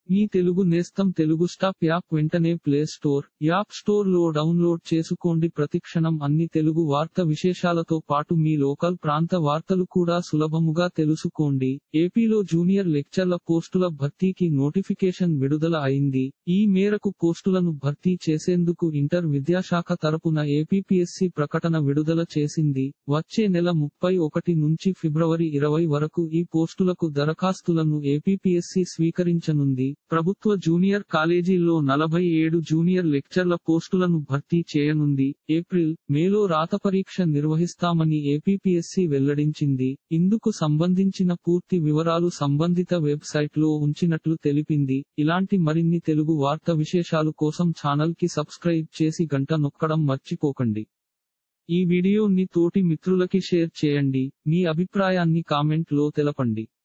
మీ తెలుగు నేస్తం Telugu stop app వెంటనే play store app store లో డౌన్లోడ్ చేసుకోండి ప్రతిక్షణం అన్ని తెలుగు వార్త విశేషాలతో పాటు మీ లోకల్ ప్రాంత వార్తలు కూడా సులభముగా తెలుసుకోండి ఏపీలో జూనియర్ లెక్చర్ల పోస్టుల భర్తీకి నోటిఫికేషన్ విడుదల అయింది ఈ మేరకు పోస్టులను భర్తీ చేసేందుకు ఇంటర్ విద్యాశాఖ తరపున ఏపీపీఎస్సీ ప్రకటన విడుదల చేసింది వచ్చే నెల ముప్పై ఒకటి నుంచి ఫిబ్రవరి ఇరవై వరకు ఈ పోస్టులకు దరఖాస్తులను ఏపీపీఎస్సీ స్వీకరించనుంది ప్రభుత్వ జూనియర్ కాలేజీల్లో నలభై ఏడు జూనియర్ లెక్చర్ల పోస్టులను భర్తీ చేయనుంది ఏప్రిల్ మేలో రాత పరీక్ష నిర్వహిస్తామని ఏపీపీఎస్సీ వెల్లడించింది ఇందుకు సంబంధించిన పూర్తి వివరాలు సంబంధిత వెబ్సైట్ లో ఉంచినట్లు తెలిపింది ఇలాంటి మరిన్ని తెలుగు వార్త విశేషాలు కోసం ఛానల్ కి సబ్స్క్రైబ్ చేసి గంట నొక్కడం మర్చిపోకండి ఈ వీడియోని తోటి మిత్రులకి షేర్ చేయండి మీ అభిప్రాయాన్ని కామెంట్ లో తెలపండి